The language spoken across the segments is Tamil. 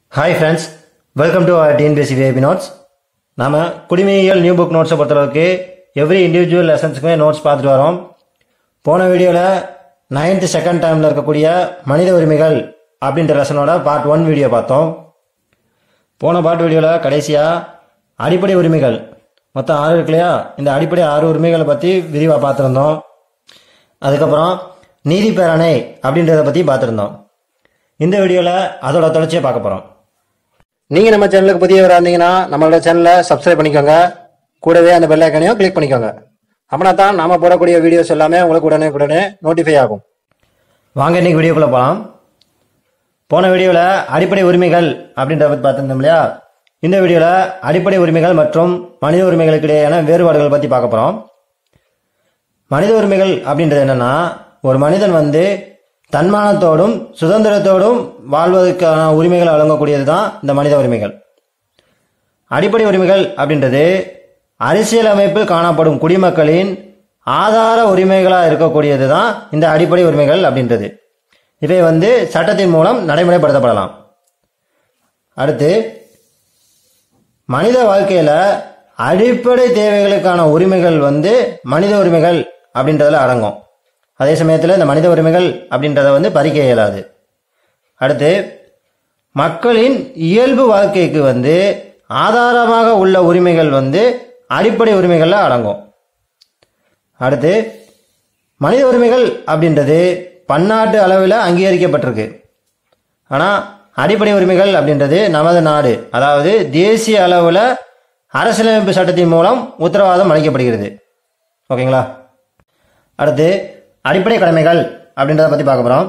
hi friends welcome to our TNPSC VIP notes நாம குடிமையியல் நியூ புக் நோட்ஸை பொறுத்தளவுக்கு எவ்ரி இண்டிவிஜுவல் லெசன்ஸுக்குமே நோட்ஸ் பார்த்துட்டு வரோம் போன வீடியோவில் நைன்த் செகண்ட் டைமில் இருக்கக்கூடிய மனித உரிமைகள் அப்படின்ற லெசனோட பார்ட் ஒன் வீடியோ பார்த்தோம் போன பார்ட் வீடியோவில் கடைசியாக அடிப்படை உரிமைகள் மொத்தம் ஆறு இருக்கு இல்லையா இந்த அடிப்படை ஆறு உரிமைகளை பற்றி விரிவாக பார்த்துருந்தோம் அதுக்கப்புறம் நீதி பேரணை அப்படின்றத பற்றி பார்த்துருந்தோம் இந்த வீடியோவில் அதோட தொடர்ச்சியை பார்க்க போகிறோம் நீங்கள் நம்ம சேனலுக்கு புதியவராக இருந்தீங்கன்னா நம்மளோட சேனலை சப்ஸ்கிரைப் பண்ணிக்கோங்க கூடவே அந்த பெல் ஐக்கனையும் கிளிக் பண்ணிக்கோங்க அப்படின்னா தான் நாம போடக்கூடிய வீடியோஸ் எல்லாமே உங்களுக்கு உடனே உடனே நோட்டிஃபை ஆகும் வாங்க இன்னைக்கு வீடியோக்குள்ளே போகலாம் போன வீடியோவில் அடிப்படை உரிமைகள் அப்படின்றத பற்றி பார்த்துருந்தோம் இல்லையா இந்த வீடியோவில் அடிப்படை உரிமைகள் மற்றும் மனித உரிமைகளுக்கு இடையேயான வேறுபாடுகள் பற்றி பார்க்க போகிறோம் மனித உரிமைகள் அப்படின்றது என்னன்னா ஒரு மனிதன் வந்து தன்மானத்தோடும் சுதந்திரத்தோடும் வாழ்வதற்கான உரிமைகளை வழங்கக்கூடியது தான் இந்த மனித உரிமைகள் அடிப்படை உரிமைகள் அப்படின்றது அரசியலமைப்பில் காணப்படும் குடிமக்களின் ஆதார உரிமைகளாக இருக்கக்கூடியது தான் இந்த அடிப்படை உரிமைகள் அப்படின்றது இவை வந்து சட்டத்தின் மூலம் நடைமுறைப்படுத்தப்படலாம் அடுத்து மனித வாழ்க்கையில அடிப்படை தேவைகளுக்கான உரிமைகள் வந்து மனித உரிமைகள் அப்படின்றதுல அடங்கும் அதே சமயத்தில் இந்த மனித உரிமைகள் அப்படின்றத வந்து பறிக்க இயலாது அடுத்து மக்களின் இயல்பு வாழ்க்கைக்கு வந்து ஆதாரமாக உள்ள உரிமைகள் வந்து அடிப்படை உரிமைகளில் அடங்கும் அடுத்து மனித உரிமைகள் அப்படின்றது பன்னாட்டு அளவில் அங்கீகரிக்கப்பட்டிருக்கு ஆனால் அடிப்படை உரிமைகள் அப்படின்றது நமது நாடு அதாவது தேசிய அளவில் அரசியலமைப்பு சட்டத்தின் மூலம் உத்தரவாதம் அளிக்கப்படுகிறது ஓகேங்களா அடுத்து அடிப்படை கடமைகள் அப்படின்றத பற்றி பார்க்க போகிறோம்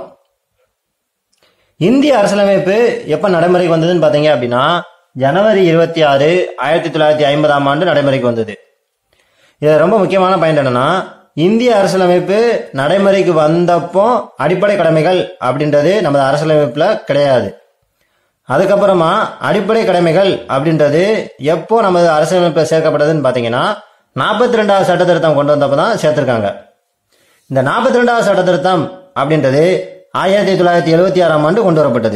இந்திய அரசியலமைப்பு எப்போ நடைமுறைக்கு வந்ததுன்னு பார்த்தீங்க அப்படின்னா ஜனவரி இருபத்தி ஆறு ஆயிரத்தி தொள்ளாயிரத்தி ஐம்பதாம் ஆண்டு நடைமுறைக்கு வந்தது இது ரொம்ப முக்கியமான பாயிண்ட் என்னன்னா இந்திய அரசியலமைப்பு நடைமுறைக்கு வந்தப்போ அடிப்படை கடமைகள் அப்படின்றது நமது அரசியலமைப்பில் கிடையாது அதுக்கப்புறமா அடிப்படை கடமைகள் அப்படின்றது எப்போ நமது அரசியலமைப்பில் சேர்க்கப்பட்டதுன்னு பார்த்தீங்கன்னா நாற்பத்தி ரெண்டாவது சட்ட திருத்தம் கொண்டு வந்தப்போ தான் சேர்த்துருக்காங்க இந்த நாற்பத்தி ரெண்டாவது சட்ட திருத்தம் அப்படின்றது ஆயிரத்தி தொள்ளாயிரத்தி எழுபத்தி ஆறாம் ஆண்டு கொண்டு வரப்பட்டது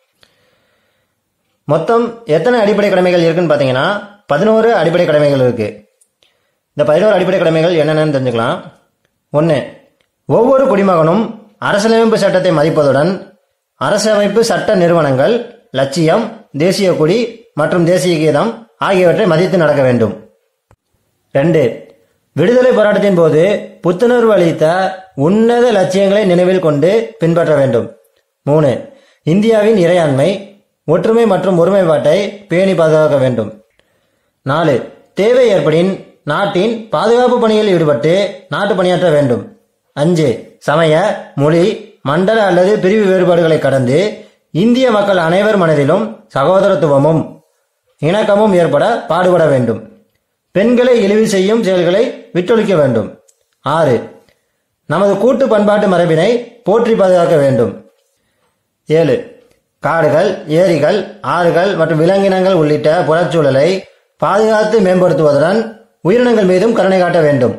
மொத்தம் எத்தனை அடிப்படை கடமைகள் இருக்குன்னு பார்த்தீங்கன்னா பதினோரு அடிப்படை கடமைகள் இருக்கு இந்த பதினோரு அடிப்படை கடமைகள் என்னென்னு தெரிஞ்சுக்கலாம் ஒன்று ஒவ்வொரு குடிமகனும் அரசியலமைப்பு சட்டத்தை மதிப்பதுடன் அரசியலமைப்பு சட்ட நிறுவனங்கள் லட்சியம் தேசிய கொடி மற்றும் தேசிய கீதம் ஆகியவற்றை மதித்து நடக்க வேண்டும் ரெண்டு விடுதலை போராட்டத்தின் போது புத்துணர்வு அளித்த உன்னத லட்சியங்களை நினைவில் கொண்டு பின்பற்ற வேண்டும் மூணு இந்தியாவின் இறையாண்மை ஒற்றுமை மற்றும் ஒருமைப்பாட்டை பேணி பாதுகாக்க வேண்டும் நாலு தேவை ஏற்படின் நாட்டின் பாதுகாப்பு பணியில் ஈடுபட்டு நாட்டு பணியாற்ற வேண்டும் அஞ்சு சமய மொழி மண்டல அல்லது பிரிவு வேறுபாடுகளை கடந்து இந்திய மக்கள் அனைவர் மனதிலும் சகோதரத்துவமும் இணக்கமும் ஏற்பட பாடுபட வேண்டும் பெண்களை இழிவு செய்யும் செயல்களை விட்டொழிக்க வேண்டும் ஆறு நமது கூட்டு பண்பாட்டு மரபினை போற்றி பாதுகாக்க வேண்டும் ஏழு காடுகள் ஏரிகள் ஆறுகள் மற்றும் விலங்கினங்கள் உள்ளிட்ட புறச்சூழலை பாதுகாத்து மேம்படுத்துவதுடன் உயிரினங்கள் மீதும் கருணை காட்ட வேண்டும்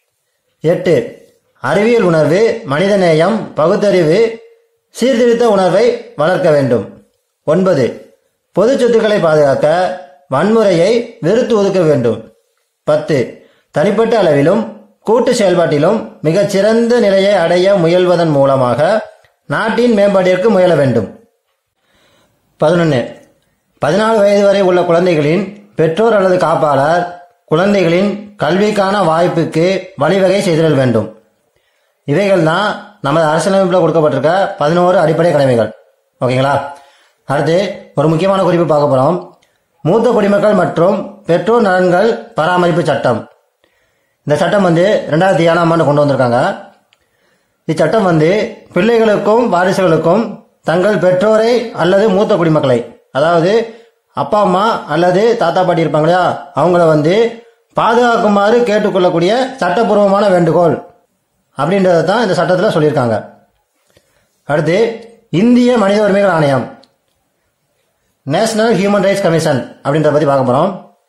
எட்டு அறிவியல் உணர்வு மனிதநேயம் பகுத்தறிவு சீர்திருத்த உணர்வை வளர்க்க வேண்டும் ஒன்பது பொது சொத்துக்களை பாதுகாக்க வன்முறையை வெறுத்து ஒதுக்க வேண்டும் பத்து தனிப்பட்ட அளவிலும் கூட்டு செயல்பாட்டிலும் மிகச் சிறந்த நிலையை அடைய முயல்வதன் மூலமாக நாட்டின் மேம்பாட்டிற்கு முயல வேண்டும் பதினொன்று பதினாலு வயது வரை உள்ள குழந்தைகளின் பெற்றோர் அல்லது காப்பாளர் குழந்தைகளின் கல்விக்கான வாய்ப்புக்கு வழிவகை செய்திடல் வேண்டும் இவைகள் தான் நமது அரசியலமைப்பில் கொடுக்கப்பட்டிருக்க பதினோரு அடிப்படை கடமைகள் ஓகேங்களா அடுத்து ஒரு முக்கியமான குறிப்பு பார்க்க போகிறோம் மூத்த குடிமக்கள் மற்றும் பெற்றோர் நலன்கள் பராமரிப்பு சட்டம் இந்த சட்டம் வந்து ரெண்டாயிரத்தி ஏழாம் ஆண்டு கொண்டு வந்திருக்காங்க இச்சட்டம் வந்து பிள்ளைகளுக்கும் வாரிசுகளுக்கும் தங்கள் பெற்றோரை அல்லது மூத்த குடிமக்களை அதாவது அப்பா அம்மா அல்லது தாத்தா பாட்டி இருப்பாங்க இல்லையா அவங்கள வந்து பாதுகாக்குமாறு கேட்டுக்கொள்ளக்கூடிய சட்டப்பூர்வமான வேண்டுகோள் அப்படின்றத தான் இந்த சட்டத்தில் சொல்லியிருக்காங்க அடுத்து இந்திய மனித உரிமைகள் ஆணையம் நேஷனல் ஹியூமன் ரைட்ஸ் கமிஷன் அப்படின்றத பற்றி பார்க்க போகிறோம்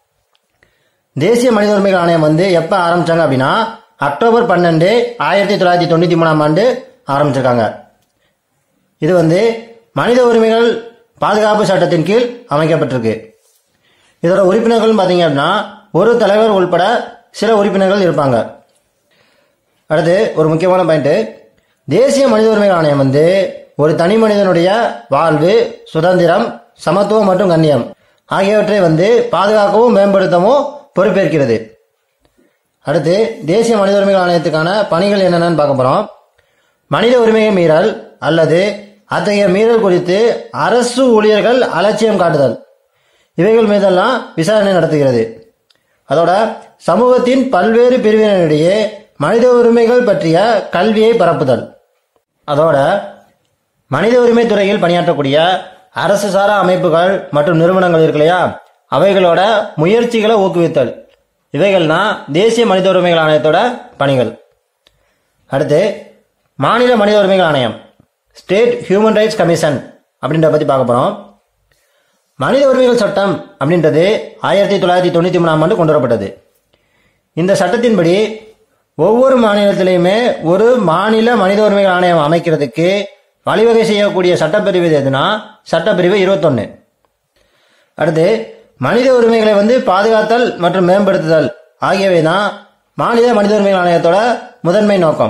தேசிய மனித உரிமைகள் ஆணையம் வந்து எப்போ ஆரம்பிச்சாங்க அப்படின்னா அக்டோபர் பன்னெண்டு ஆயிரத்தி தொள்ளாயிரத்தி தொண்ணூற்றி மூணாம் ஆண்டு ஆரம்பிச்சிருக்காங்க இது வந்து மனித உரிமைகள் பாதுகாப்பு சட்டத்தின் கீழ் அமைக்கப்பட்டிருக்கு இதோட உறுப்பினர்கள் பார்த்தீங்க அப்படின்னா ஒரு தலைவர் உள்பட சில உறுப்பினர்கள் இருப்பாங்க அடுத்து ஒரு முக்கியமான பாயிண்ட் தேசிய மனித உரிமைகள் ஆணையம் வந்து ஒரு தனி மனிதனுடைய வாழ்வு சுதந்திரம் சமத்துவம் மற்றும் கண்ணியம் ஆகியவற்றை வந்து பாதுகாக்கவும் மேம்படுத்தவும் பொறுப்பேற்கிறது அடுத்து தேசிய மனித உரிமைகள் ஆணையத்துக்கான பணிகள் என்னென்னு பார்க்க போறோம் மனித உரிமையை மீறல் அல்லது அத்தகைய மீறல் குறித்து அரசு ஊழியர்கள் அலட்சியம் காட்டுதல் இவைகள் மீதெல்லாம் விசாரணை நடத்துகிறது அதோட சமூகத்தின் பல்வேறு பிரிவினரிடையே மனித உரிமைகள் பற்றிய கல்வியை பரப்புதல் அதோட மனித உரிமை துறையில் பணியாற்றக்கூடிய அரசு சாரா அமைப்புகள் மற்றும் நிறுவனங்கள் இருக்கு இல்லையா அவைகளோட முயற்சிகளை ஊக்குவித்தல் இவைகள்னா தேசிய மனித உரிமைகள் ஆணையத்தோட பணிகள் அடுத்து மாநில மனித உரிமைகள் ஆணையம் ஸ்டேட் ஹியூமன் ரைட்ஸ் கமிஷன் அப்படின்றத பற்றி பார்க்க போகிறோம் மனித உரிமைகள் சட்டம் அப்படின்றது ஆயிரத்தி தொள்ளாயிரத்தி தொண்ணூற்றி மூணாம் ஆண்டு கொண்டு வரப்பட்டது இந்த சட்டத்தின்படி ஒவ்வொரு மாநிலத்திலையுமே ஒரு மாநில மனித உரிமைகள் ஆணையம் அமைக்கிறதுக்கு வழிவகை செய்யக்கூடிய சட்டப்பிரிவு எதுனா சட்டப்பிரிவு இருபத்தொன்னு அடுத்து மனித உரிமைகளை வந்து பாதுகாத்தல் மற்றும் மேம்படுத்துதல் ஆகியவை தான் மாநில மனித உரிமைகள் ஆணையத்தோட முதன்மை நோக்கம்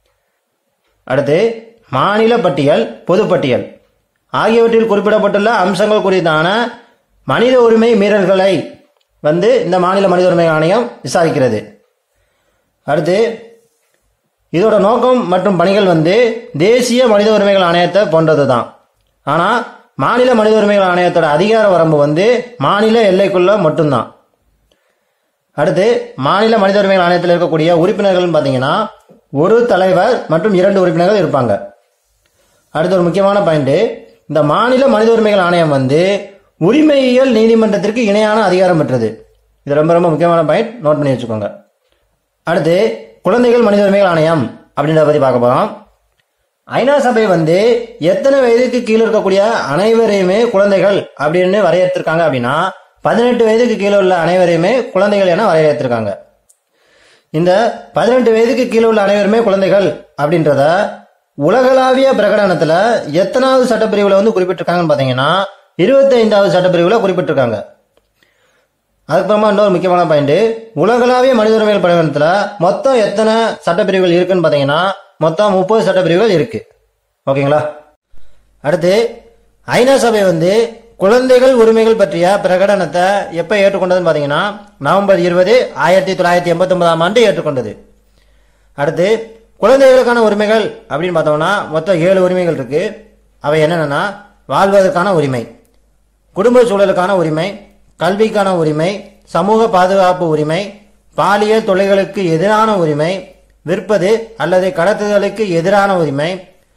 அடுத்து மாநில பட்டியல் பொதுப்பட்டியல் ஆகியவற்றில் குறிப்பிடப்பட்டுள்ள அம்சங்கள் குறித்தான மனித உரிமை மீறல்களை வந்து இந்த மாநில மனித உரிமை ஆணையம் விசாரிக்கிறது அடுத்து இதோட நோக்கம் மற்றும் பணிகள் வந்து தேசிய மனித உரிமைகள் ஆணையத்தை போன்றது தான் ஆனால் மாநில மனித உரிமைகள் ஆணையத்தோட அதிகார வரம்பு வந்து மாநில எல்லைக்குள்ள மட்டும்தான் அடுத்து மாநில மனித உரிமைகள் ஆணையத்தில் இருக்கக்கூடிய உறுப்பினர்கள் பார்த்தீங்கன்னா ஒரு தலைவர் மற்றும் இரண்டு உறுப்பினர்கள் இருப்பாங்க அடுத்து ஒரு முக்கியமான பாயிண்ட் இந்த மாநில மனித உரிமைகள் ஆணையம் வந்து உரிமையியல் நீதிமன்றத்திற்கு இணையான அதிகாரம் பெற்றது இது ரொம்ப ரொம்ப முக்கியமான பாயிண்ட் நோட் பண்ணி வச்சுக்கோங்க அடுத்து குழந்தைகள் மனித உரிமைகள் ஆணையம் அப்படின்றத பற்றி பார்க்க போகிறோம் ஐநா சபை வந்து எத்தனை வயதுக்கு கீழே இருக்கக்கூடிய அனைவரையுமே குழந்தைகள் அப்படின்னு வரையறுத்திருக்காங்க அப்படின்னா பதினெட்டு வயதுக்கு கீழே உள்ள அனைவரையுமே குழந்தைகள் என வரையறுத்திருக்காங்க இந்த பதினெட்டு வயதுக்கு கீழே உள்ள அனைவருமே குழந்தைகள் அப்படின்றத உலகளாவிய பிரகடனத்துல எத்தனாவது சட்டப்பிரிவுல வந்து குறிப்பிட்டிருக்காங்கன்னு பாத்தீங்கன்னா இருபத்தி ஐந்தாவது சட்டப்பிரிவுல குறிப்பிட்டிருக்காங்க அதுக்கப்புறமா இன்னொரு முக்கியமான பாயிண்ட் உலகளாவிய மனித உரிமைகள் பிரகடனத்துல மொத்தம் எத்தனை சட்டப்பிரிவுகள் இருக்குன்னு பாத்தீங்கன்னா மொத்தம் முப்பது சட்டப்பிரிவுகள் இருக்கு ஓகேங்களா அடுத்து ஐநா சபை வந்து குழந்தைகள் உரிமைகள் பற்றிய பிரகடனத்தை எப்ப ஏற்றுக்கொண்டதுன்னு பாத்தீங்கன்னா நவம்பர் இருபது ஆயிரத்தி தொள்ளாயிரத்தி எண்பத்தி ஒன்பதாம் ஆண்டு ஏற்றுக்கொண்டது அடுத்து குழந்தைகளுக்கான உரிமைகள் அப்படின்னு பார்த்தோம்னா மொத்தம் ஏழு உரிமைகள் இருக்கு அவை என்னென்னா வாழ்வதற்கான உரிமை குடும்ப சூழலுக்கான உரிமை கல்விக்கான உரிமை சமூக பாதுகாப்பு உரிமை பாலியல் தொல்லைகளுக்கு எதிரான உரிமை விற்பது அல்லது கடத்துதலுக்கு எதிரான உரிமை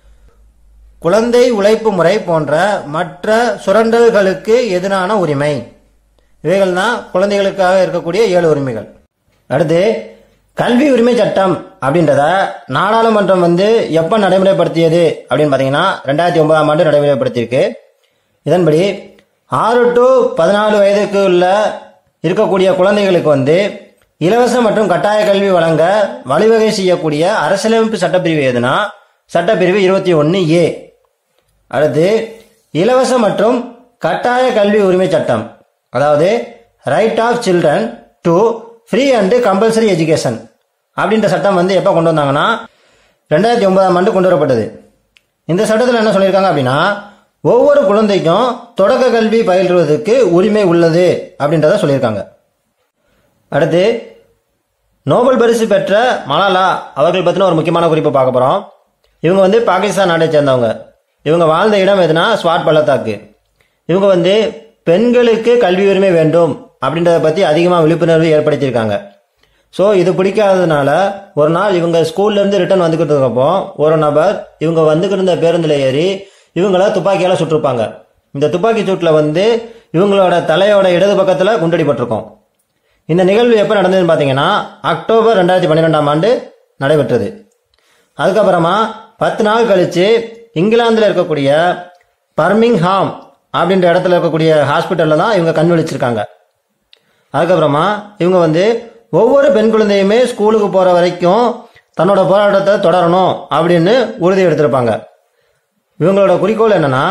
குழந்தை உழைப்பு முறை போன்ற மற்ற சுரண்டல்களுக்கு எதிரான உரிமை இவைகள் தான் குழந்தைகளுக்காக இருக்கக்கூடிய ஏழு உரிமைகள் அடுத்து கல்வி உரிமை சட்டம் அப்படின்றத நாடாளுமன்றம் வந்து எப்போ நடைமுறைப்படுத்தியது அப்படின்னு பார்த்தீங்கன்னா ரெண்டாயிரத்தி ஒன்பதாம் ஆண்டு நடைமுறைப்படுத்தியிருக்கு இதன்படி ஆறு டு பதினாலு வயதுக்கு உள்ள இருக்கக்கூடிய குழந்தைகளுக்கு வந்து இலவச மற்றும் கட்டாய கல்வி வழங்க வழிவகை செய்யக்கூடிய அரசியலமைப்பு சட்டப்பிரிவு எதுனா சட்டப்பிரிவு இருபத்தி ஒன்று ஏ அடுத்து இலவச மற்றும் கட்டாய கல்வி உரிமை சட்டம் அதாவது right of children to free and compulsory education அப்படின்ற சட்டம் வந்து எப்போ கொண்டு வந்தாங்கன்னா ரெண்டாயிரத்தி ஒன்பதாம் ஆண்டு கொண்டு வரப்பட்டது இந்த சட்டத்தில் என்ன சொல்லியிருக்காங்க அப்படின்னா ஒவ்வொரு குழந்தைக்கும் தொடக்க கல்வி பயில்வதற்கு உரிமை உள்ளது அப்படின்றத சொல்லியிருக்காங்க அடுத்து நோபல் பரிசு பெற்ற மலாலா அவர்கள் பற்றின ஒரு முக்கியமான குறிப்பை பார்க்க போகிறோம் இவங்க வந்து பாகிஸ்தான் நாட்டை சேர்ந்தவங்க இவங்க வாழ்ந்த இடம் எதுனா ஸ்வாட் பள்ளத்தாக்கு இவங்க வந்து பெண்களுக்கு கல்வி உரிமை வேண்டும் அப்படின்றத பற்றி அதிகமாக விழிப்புணர்வு ஏற்படுத்தியிருக்காங்க ஸோ இது பிடிக்காததுனால ஒரு நாள் இவங்க ஸ்கூல்லேருந்து ரிட்டர்ன் வந்துக்கிட்டு இருக்கப்போ ஒரு நபர் இவங்க வந்துக்கிட்டு இருந்த பேருந்தில் ஏறி இவங்கள துப்பாக்கியால் சுட்டிருப்பாங்க இந்த துப்பாக்கி சூட்டில் வந்து இவங்களோட தலையோட இடது பக்கத்தில் குண்டடிப்பட்டிருக்கும் இந்த நிகழ்வு எப்போ நடந்ததுன்னு பார்த்தீங்கன்னா அக்டோபர் ரெண்டாயிரத்தி பன்னிரெண்டாம் ஆண்டு நடைபெற்றது அதுக்கப்புறமா பத்து நாள் கழித்து இங்கிலாந்தில் இருக்கக்கூடிய பர்மிங்ஹாம் அப்படின்ற இடத்துல இருக்கக்கூடிய ஹாஸ்பிட்டலில் தான் இவங்க கண் விழிச்சிருக்காங்க அதுக்கப்புறமா இவங்க வந்து ஒவ்வொரு பெண் குழந்தையுமே ஸ்கூலுக்கு போகிற வரைக்கும் தன்னோட போராட்டத்தை தொடரணும் அப்படின்னு உறுதி எடுத்திருப்பாங்க இவங்களோட குறிக்கோள் என்னன்னா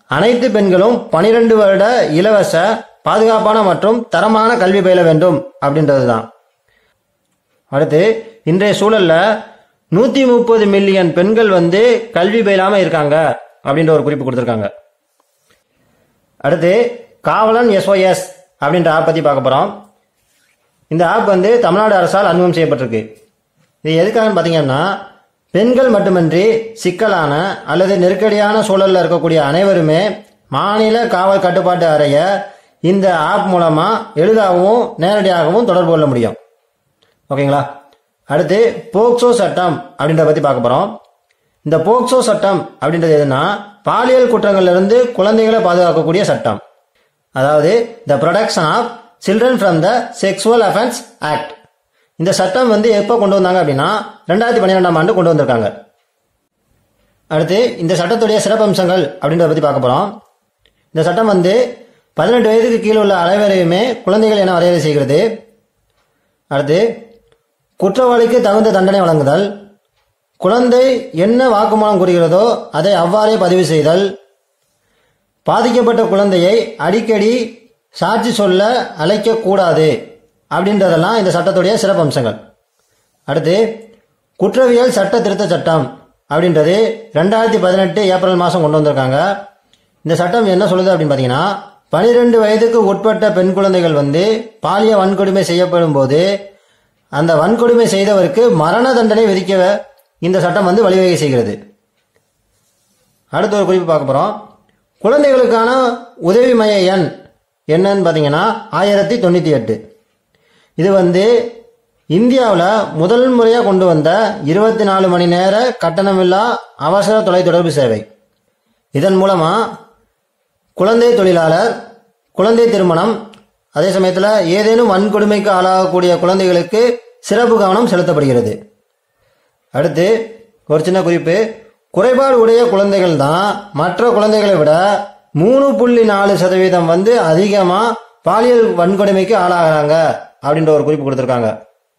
அனைத்து பெண்களும் பனிரெண்டு வருட இலவச பாதுகாப்பான மற்றும் தரமான கல்வி பயில வேண்டும் அப்படின்றது தான் அடுத்து இன்றைய சூழல்ல நூத்தி முப்பது மில்லியன் பெண்கள் வந்து கல்வி பயிலாம இருக்காங்க அப்படின்ற ஒரு குறிப்பு கொடுத்துருக்காங்க அடுத்து காவலன் எஸ்ஒஎஸ் அப்படின்ற ஆப் பத்தி பார்க்க போறோம் இந்த ஆப் வந்து தமிழ்நாடு அரசால் அறிமுகம் செய்யப்பட்டிருக்கு இது எதுக்காகன்னு பார்த்தீங்கன்னா பெண்கள் மட்டுமின்றி சிக்கலான அல்லது நெருக்கடியான சூழல்ல இருக்கக்கூடிய அனைவருமே மாநில காவல் கட்டுப்பாட்டு அறைய இந்த ஆப் மூலமா எளிதாகவும் நேரடியாகவும் தொடர்பு கொள்ள முடியும் ஓகேங்களா அடுத்து போக்சோ சட்டம் அப்படின்றத பத்தி பார்க்க போறோம் இந்த போக்சோ சட்டம் அப்படின்றது எதுனா பாலியல் குற்றங்கள்ல இருந்து குழந்தைகளை பாதுகாக்கக்கூடிய சட்டம் அதாவது the protection of children from the sexual offence act இந்த சட்டம் வந்து எப்போ கொண்டு வந்தாங்க அப்படின்னா ரெண்டாயிரத்தி பன்னிரெண்டாம் ஆண்டு கொண்டு வந்திருக்காங்க அடுத்து இந்த சட்டத்துடைய சிறப்பம்சங்கள் அப்படின்றத பத்தி பார்க்க போறோம் இந்த சட்டம் வந்து பதினெட்டு வயதுக்கு கீழே உள்ள அனைவரையுமே குழந்தைகள் என வரையறை செய்கிறது அடுத்து குற்றவாளிக்கு தகுந்த தண்டனை வழங்குதல் குழந்தை என்ன வாக்குமூலம் கூறுகிறதோ அதை அவ்வாறே பதிவு செய்தல் பாதிக்கப்பட்ட குழந்தையை அடிக்கடி சாட்சி சொல்ல அழைக்கக்கூடாது அப்படின்றதெல்லாம் இந்த சட்டத்துடைய சிறப்பம்சங்கள் அடுத்து குற்றவியல் சட்ட திருத்த சட்டம் அப்படின்றது ரெண்டாயிரத்தி பதினெட்டு ஏப்ரல் மாதம் கொண்டு வந்திருக்காங்க இந்த சட்டம் என்ன சொல்லுது அப்படின்னு பார்த்தீங்கன்னா பனிரெண்டு வயதுக்கு உட்பட்ட பெண் குழந்தைகள் வந்து பாலிய வன்கொடுமை செய்யப்படும் போது அந்த வன்கொடுமை செய்தவருக்கு மரண தண்டனை விதிக்க இந்த சட்டம் வந்து வழிவகை செய்கிறது அடுத்த ஒரு குறிப்பு பார்க்க போறோம் குழந்தைகளுக்கான உதவி மைய எண் என்னன்னு பார்த்தீங்கன்னா ஆயிரத்தி தொண்ணூற்றி எட்டு இது வந்து இந்தியாவில் முதல் முறையாக கொண்டு வந்த இருபத்தி நாலு மணி நேர கட்டணமில்லா அவசர தொலைத்தொடர்பு சேவை இதன் மூலமா குழந்தை தொழிலாளர் குழந்தை திருமணம் அதே சமயத்தில் ஏதேனும் வன்கொடுமைக்கு ஆளாகக்கூடிய குழந்தைகளுக்கு சிறப்பு கவனம் செலுத்தப்படுகிறது அடுத்து ஒரு சின்ன குறிப்பு குறைபாடு உடைய குழந்தைகள் தான் மற்ற குழந்தைகளை விட மூணு புள்ளி நாலு சதவீதம் வந்து அதிகமா பாலியல் வன்கொடுமைக்கு ஆளாகிறாங்க அப்படின்ற ஒரு குறிப்பு கொடுத்துருக்காங்க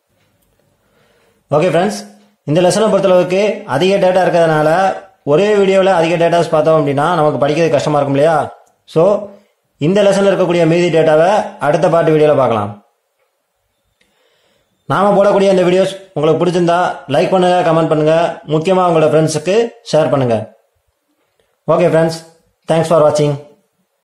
ஓகே ஃப்ரெண்ட்ஸ் இந்த லெசனை பொறுத்தளவுக்கு அதிக டேட்டா இருக்கிறதுனால ஒரே வீடியோவில் அதிக டேட்டாஸ் பார்த்தோம் அப்படின்னா நமக்கு படிக்கிறது கஷ்டமா இருக்கும் இல்லையா ஸோ இந்த லெசனில் இருக்கக்கூடிய மீதி டேட்டாவை அடுத்த பாட்டு வீடியோவில் பார்க்கலாம் நாம போடக்கூடிய இந்த வீடியோஸ் உங்களுக்கு பிடிச்சிருந்தா லைக் பண்ணுங்க கமெண்ட் பண்ணுங்க முக்கியமாக உங்களோட ஃப்ரெண்ட்ஸுக்கு ஷேர் பண்ணுங்க ஓகே ஃப்ரெண்ட்ஸ் தேங்க்ஸ் ஃபார் வாட்சிங்